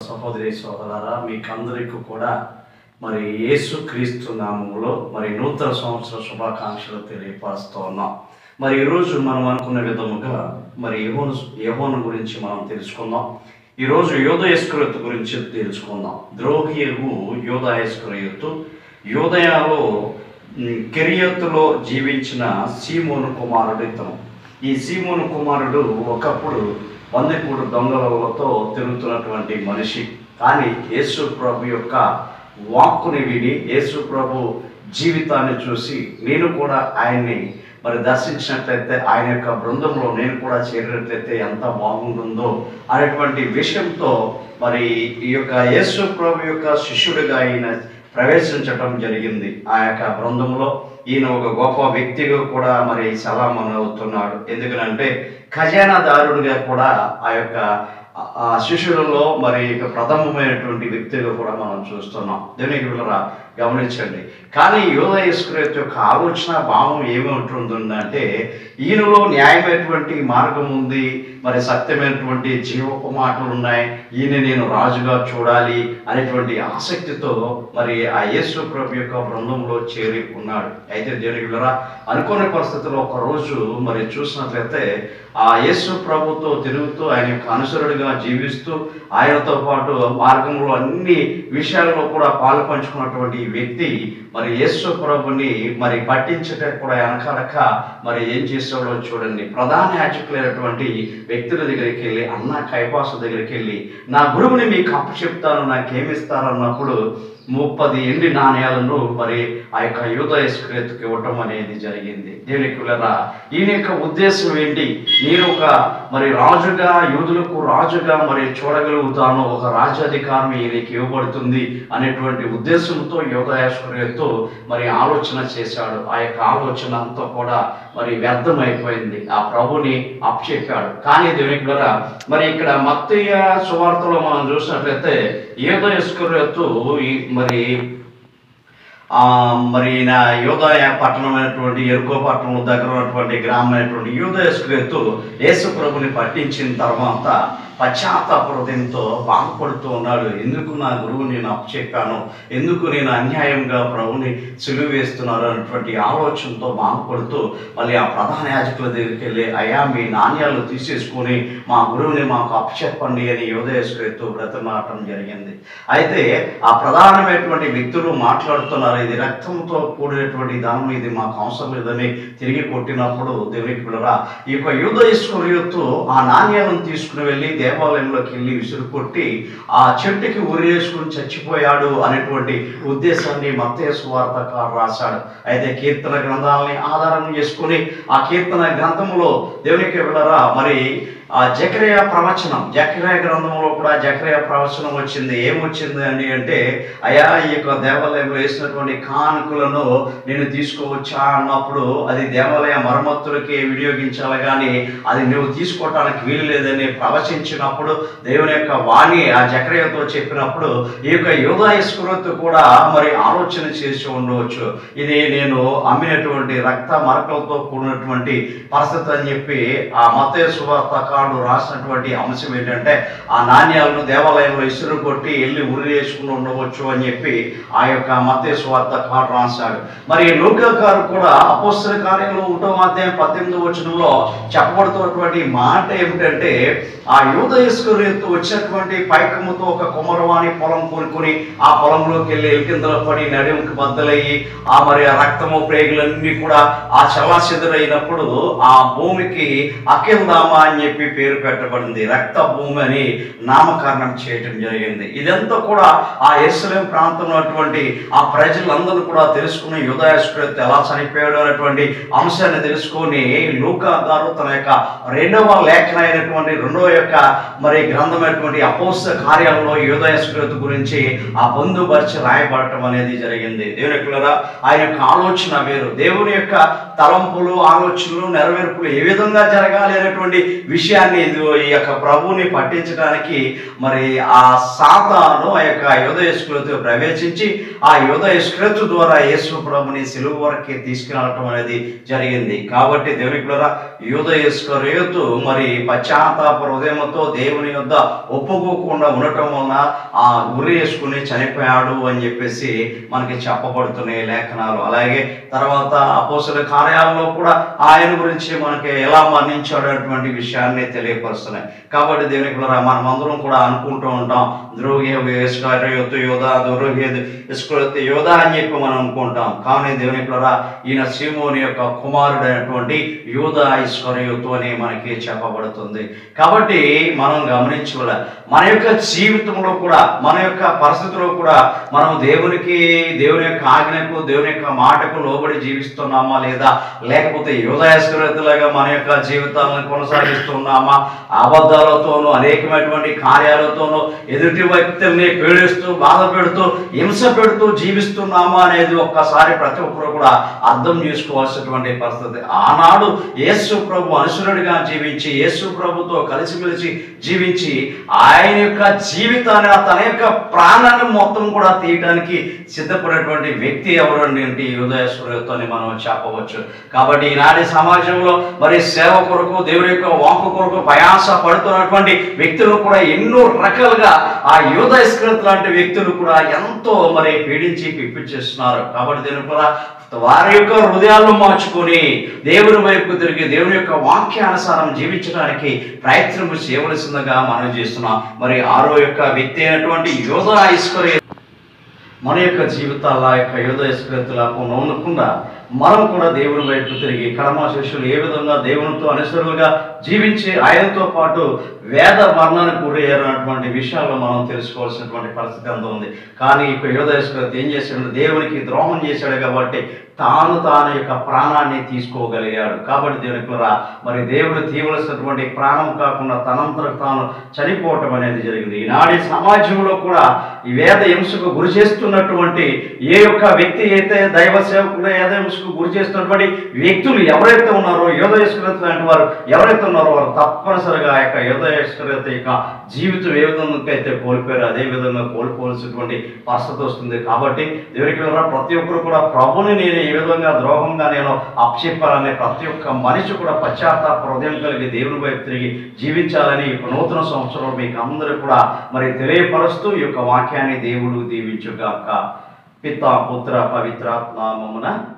సహోదరి సహోదరారా మీకందరికీ కూడా మరి యేసు క్రీస్తు నామములో మరి నూతన సంవత్సర శుభాకాంక్షలు తెలియపరుస్తూ ఉన్నాం మరి ఈరోజు మనం అనుకున్న విధముగా మరి యహోను యహోను గురించి మనం తెలుసుకుందాం ఈరోజు యోధయస్కృత్ గురించి తెలుసుకుందాం ద్రోహియు యోధయస్కృతు యోదయాలో ఉమ్, కెరియత్తులో జీవించిన సీమోను కుమారుడు ఇతను ఈ సీమోను కుమారుడు ఒకప్పుడు వందకూడు దొంగలతో తిరుగుతున్నటువంటి మనిషి కానీ యేసు ప్రభు యొక్క వాక్కుని విని యేసు ప్రభు జీవితాన్ని చూసి నేను కూడా ఆయన్ని మరి దర్శించినట్లయితే ఆయన యొక్క బృందంలో నేను కూడా చేరినట్లయితే ఎంత బాగుంటుందో అనేటువంటి విషయంతో మరి ఈ యొక్క యేసు ప్రభు యొక్క శిష్యుడిగా ఆయన ప్రవేశించటం జరిగింది ఆ యొక్క బృందంలో ఈయన ఒక గొప్ప వ్యక్తిగా కూడా మరి సలామన్ అవుతున్నాడు ఎందుకనంటే ఖజానాదారుడిగా కూడా ఆ యొక్క ఆ- ఆ శిష్యులలో మరి ఇక ప్రథమమైనటువంటి వ్యక్తిగా కూడా మనం చూస్తున్నాం దీనికి వీళ్ళరా గమనించండి కానీ యోధ ఇస్క్రేత్ యొక్క ఆలోచన భావం ఏమి ఉంటుందంటే ఈయనలో న్యాయమైనటువంటి మార్గం ఉంది మరి సత్యమైనటువంటి జీవపు మాటలు ఉన్నాయి ఈయన నేను రాజుగా చూడాలి అనేటువంటి ఆసక్తితో మరి ఆ యేసు ప్రభు యొక్క బృందంలో చేరి ఉన్నాడు అయితే జరిగిలరా అనుకోని పరిస్థితుల్లో ఒక రోజు మరి చూసినట్లయితే ఆ యేసు ప్రభుతో తిరుగుతూ ఆయన యొక్క అనుసరుడిగా జీవిస్తూ ఆయనతో పాటు మార్గంలో అన్ని విషయాల్లో కూడా పాలు పంచుకున్నటువంటి ఈ వ్యక్తి మరి యేసు ప్రభుని మరి పట్టించటం కూడా వెనకాడక మరి ఏం చేసాడో చూడండి ప్రధాన యాచకులైనటువంటి వ్యక్తుల దగ్గరికి వెళ్ళి అన్న కైపాసు దగ్గరికి వెళ్ళి నా గురువుని మీకు అప్పచెప్తాను నాకేమిస్తారన్నప్పుడు ముప్పది ఎండి నాణ్యాలను మరి ఆ యొక్క యూద ఇస్క్రేత్కి ఇవ్వటం అనేది జరిగింది దేవునికి వెళ్ళరా ఈయన యొక్క ఉద్దేశం ఏంటి నేను ఒక మరి రాజుగా యూదులకు రాజుగా మరి చూడగలుగుతాను ఒక రాజ్యాధికారం ఈయనకి ఇవ్వబడుతుంది అనేటువంటి ఉద్దేశంతో యోగయాశ్వర్యతో మరి ఆలోచన చేశాడు ఆ యొక్క ఆలోచన అంతా కూడా మరి వ్యర్థమైపోయింది ఆ ప్రభుని అప్పచెప్పాడు కానీ దేవునికి వెళ్ళరా మరి ఇక్కడ మత్తయ్య సువార్తలో మనం చూసినట్లయితే ఏదో ఇస్కరియత్తు మరి ఆ, మరి నా యోదయ పట్టణమైనటువంటి ఎరుకో పట్టణం దగ్గర ఉన్నటువంటి గ్రామమైనటువంటి యోదయ స్క్రేతు యేసు ప్రభుని పట్టించిన తర్వాత పశ్చాత్తాప హృదయంతో బాధపడుతూ ఉన్నాడు ఎందుకు నా గురువు నేను అప్పచెప్పాను ఎందుకు నేను అన్యాయంగా ప్రభుని సిలువ వేస్తున్నారు అనేటువంటి ఆలోచనతో బాధపడుతూ మళ్ళీ ఆ ప్రధాన యాజకుల దగ్గరికి వెళ్ళి అయ్యా మీ నాణ్యాలు తీసేసుకొని మా గురువుని మాకు అప్పచెప్పండి అని యోదయ స్క్రేతు బ్రతమాటం జరిగింది అయితే ఆ ప్రధానమైనటువంటి వ్యక్తులు మాట్లాడుతున్నారు ఇది రక్తంతో కూడినటువంటి దానం ఇది మాకు అవసరం లేదని తిరిగి కొట్టినప్పుడు దేవునికి పిల్లరా ఈ యొక్క యూద ఇస్కరియోతు ఆ నాణ్యాలను తీసుకుని వెళ్ళి దేవాలయంలోకి వెళ్ళి విసురు కొట్టి ఆ చెట్టుకి ఉరేసుకుని చచ్చిపోయాడు అనేటువంటి ఉద్దేశాన్ని మత్తయ్య సువార్తకారు రాశాడు అయితే కీర్తన గ్రంథాలని ఆధారం చేసుకుని ఆ కీర్తన గ్రంథంలో దేవునికి వెళ్ళరా మరి ఆ జకరియా ప్రవచనం జకరియా గ్రంథంలో కూడా జకరియా ప్రవచనం వచ్చింది ఏమొచ్చింది అని అంటే అయా ఈ యొక్క దేవాలయంలో వేసినటువంటి కానుకలను నేను తీసుకువచ్చా అన్నప్పుడు అది దేవాలయ మరమ్మతులకి వినియోగించాలి కానీ అది నువ్వు తీసుకోవటానికి వీలు లేదని ప్రవచించినప్పుడు దేవుని యొక్క వాణి ఆ జకరియతో చెప్పినప్పుడు ఈ యొక్క యోధాయస్కృత్ కూడా మరి ఆలోచన చేసి ఉండవచ్చు ఇది నేను అమ్మినటువంటి రక్త మరకలతో కూడినటువంటి పరిస్థితి అని చెప్పి ఆ మత సువార్తకాడు రాసినటువంటి అంశం ఏంటంటే ఆ నాణ్యాలను దేవాలయంలో ఇసురు కొట్టి వెళ్ళి ఉరి వేసుకుని ఉండవచ్చు అని చెప్పి ఆ యొక్క మత సువార్తకాడు రాశాడు మరి లూకా గారు కూడా అపోస్తల కార్యంలో ఒకటో అధ్యాయం పద్దెనిమిది వచనంలో చెప్పబడుతున్నటువంటి మాట ఏమిటంటే ఆ యూద ఇస్కరియత్తు వచ్చినటువంటి పైకముతో ఒక కుమరవాణి పొలం కొనుక్కొని ఆ పొలంలోకి వెళ్ళి ఎలికిందల పడి నడుముకి బద్దలయ్యి ఆ మరి ఆ రక్తము ప్రేగులన్నీ కూడా ఆ చల్లాచెదురైనప్పుడు ఆ భూమికి అఖిల్దామ అని చెప్పి పేరు పెట్టబడింది రక్త భూమి అని నామకరణం చేయటం జరిగింది ఇదంతా కూడా ఆ ఎస్ఎం ప్రాంతంలో ఉన్నటువంటి ఆ ప్రజలందరూ కూడా తెలుసుకుని యుధాయస్కృత్ ఎలా చనిపోయాడు అనేటువంటి అంశాన్ని తెలుసుకొని లూకా గారు తన యొక్క రెండవ లేఖన అయినటువంటి రెండవ యొక్క మరి గ్రంథమైనటువంటి అపోస్త కార్యాలలో యోధయస్కృతి గురించి ఆ పొందుపరిచి రాయబడటం అనేది జరిగింది దేవుని యొక్క ఆయన యొక్క ఆలోచన వేరు దేవుని యొక్క తలంపులు ఆలోచనలు నెరవేర్పులు ఏ విధంగా జరగాలి అనేటువంటి విషయాన్ని విషయాన్ని ఇదిగో ఈ యొక్క ప్రభువుని పట్టించడానికి మరి ఆ సాతాను ఆ యొక్క యోధ ఇస్క్రతు ప్రవేశించి ఆ యోధ ఇస్క్రతు ద్వారా యేసు ప్రభుని సిలువ వరకు తీసుకురావటం అనేది జరిగింది కాబట్టి దేవుని ద్వారా యూద ఇస్కరేతు మరి పశ్చాత్తాప హృదయంతో దేవుని యొద్ద ఒప్పుకోకుండా ఉండటం వలన ఆ ఉరి వేసుకుని చనిపోయాడు అని చెప్పేసి మనకి చెప్పబడుతున్నాయి లేఖనాలు అలాగే తర్వాత అపోసల కార్యాలలో కూడా ఆయన గురించి మనకి ఎలా మరణించాడు అటువంటి విషయాన్ని తెలియపరుస్తున్నాయి కాబట్టి దేవుని పిల్లరా మనం అందరం కూడా అనుకుంటూ ఉంటాం ద్రోహి ఇస్కరేతు యోధ ద్రోహి ఇస్కరేతు యోధ అని చెప్పి మనం అనుకుంటాం కానీ దేవుని పిల్లరా ఈయన సీమోని యొక్క కుమారుడైనటువంటి యూద ఇస్కరయోతు అని మనకి చెప్పబడుతుంది కాబట్టి మనం గమనించుకోలే మన యొక్క జీవితంలో కూడా మన యొక్క పరిస్థితిలో కూడా మనం దేవునికి దేవుని యొక్క ఆజ్ఞకు దేవుని యొక్క మాటకు లోబడి జీవిస్తున్నామా లేదా లేకపోతే యూద ఇస్కరయోతులాగా మన యొక్క జీవితాలను కొనసాగిస్తున్నామా అబద్ధాలతోనూ అనేకమైనటువంటి కార్యాలతోనూ ఎదుటి వ్యక్తుల్ని పీడిస్తూ బాధ పెడుతూ హింస పెడుతూ జీవిస్తున్నామా అనేది ఒక్కసారి ప్రతి ఒక్కరు కూడా అర్థం చేసుకోవాల్సినటువంటి పరిస్థితి ఆనాడు యేసు ప్రభు అనుసరుడిగా జీవించి యేసు ప్రభుతో కలిసిమెలిసి జీవించి ఆయన యొక్క జీవితాన్ని తన యొక్క ప్రాణాన్ని మొత్తం కూడా తీయడానికి సిద్ధపడినటువంటి వ్యక్తి ఎవరు అంటే యుదయేశ్వరుతో మనం చెప్పవచ్చు కాబట్టి ఈనాటి సమాజంలో మరి సేవ కొరకు దేవుని యొక్క వాంకు కొరకు ప్రయాస పడుతున్నటువంటి వ్యక్తులు కూడా ఎన్నో రకాలుగా ఆ యూద ఇస్క్రత్ లాంటి వ్యక్తులు కూడా ఎంతో మరి పీడించి పిప్పించేస్తున్నారు కాబట్టి దీని కూడా వారి యొక్క హృదయాలను మార్చుకొని దేవుని వైపు తిరిగి దేవుని యొక్క వాక్యానుసారం జీవించడానికి ప్రయత్నం చేయవలసిందిగా మనం చేస్తున్నాం మరి ఆరో యొక్క వ్యక్తి అయినటువంటి యోధ ఐశ్వర్య మన యొక్క జీవితాల యొక్క యోధ ఐశ్వర్యతలకు నవ్వకుండా మనం కూడా దేవుని వైపు తిరిగి కడమ శిష్యులు ఏ విధంగా దేవునితో అనుసరులుగా జీవించి ఆయనతో పాటు వేద మరణానికి గురయ్యారు అన్నటువంటి విషయాల్లో మనం తెలుసుకోవాల్సినటువంటి పరిస్థితి అంత ఉంది కానీ ఇప్పుడు యోధేశ్వరత ఏం చేశాడు దేవునికి ద్రోహం చేశాడు కాబట్టి తాను తాను యొక్క ప్రాణాన్ని తీసుకోగలిగాడు కాబట్టి దేవునికి రా మరి దేవుడు తీయవలసినటువంటి ప్రాణం కాకుండా తనంతరకు తాను చనిపోవటం అనేది జరిగింది ఈనాటి సమాజంలో కూడా ఈ వేద హింసకు గురి చేస్తున్నటువంటి ఏ యొక్క వ్యక్తి అయితే దైవ సేవకుడు వేద హింసకు గురి చేస్తున్నటువంటి వ్యక్తులు ఎవరైతే ఉన్నారో యోధయేశ్వరత లాంటి వారు ఎవరైతే ఉన్నారో వారు తప్పనిసరిగా ఆ యొక్క యోధయేశ్వరత యొక్క జీవితం ఏ విధంగా అయితే కోల్పోయారో అదే విధంగా కోల్పోవలసినటువంటి పరిస్థితి వస్తుంది కాబట్టి దేవునికి వెళ్ళరా ప్రతి ఒక్కరు కూడా ప్రభుని నేను ఈ విధంగా ద్రోహంగా నేను అప్పచెప్పాలని ప్రతి ఒక్క మనిషి కూడా పశ్చాత్తాప హృదయం కలిగి దేవుని వైపు తిరిగి జీవించాలని ఈ యొక్క నూతన సంవత్సరంలో మీకు అందరూ కూడా మరి తెలియపరుస్తూ ఈ యొక్క వాక్యాన్ని దేవుడు దీవించుగాక పిత పుత్ర పవిత్రాత్మ నామమున